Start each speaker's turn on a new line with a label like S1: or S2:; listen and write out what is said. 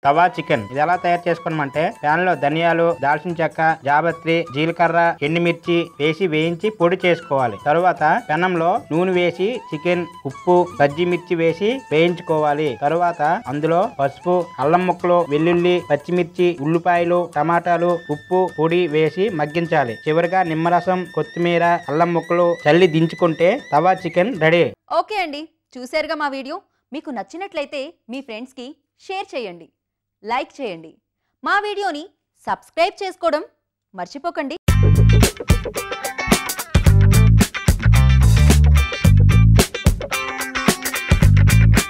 S1: తవా chicken ఇది ఎలా తయారు చేసుకోమంటే ప్యాన్ లో ధనియాలు దాల్చిన చెక్క జాపత్రి జీలకర్ర ఎండుమిర్చి వేసి వేయించి పొడి చేసుకోవాలి తరువాత పెనంలో నూనె వేసి చికెన్ ఉప్పు పచ్చిమిర్చి వేసి వేయించుకోవాలి తరువాత అందులో పసుపు అల్లం ముక్కలు వెల్లుల్లి పచ్చిమిర్చి ఉల్లిపాయలు టమాటాలు ఉప్పు పొడి వేసి మగ్గించాలి చివరిగా నిమ్మరసం కొత్తిమీర అల్లం ముక్కలు చల్లి దించుకుంటే తవా చికెన్ రెడీ
S2: ఓకే అండి చూశారుగా మా వీడియో మీకు నచ్చినట్లయితే మీ ఫ్రెండ్స్కి షేర్ చేయండి లైక్ చేయండి మా వీడియోని సబ్స్క్రైబ్ చేసుకోవడం మర్చిపోకండి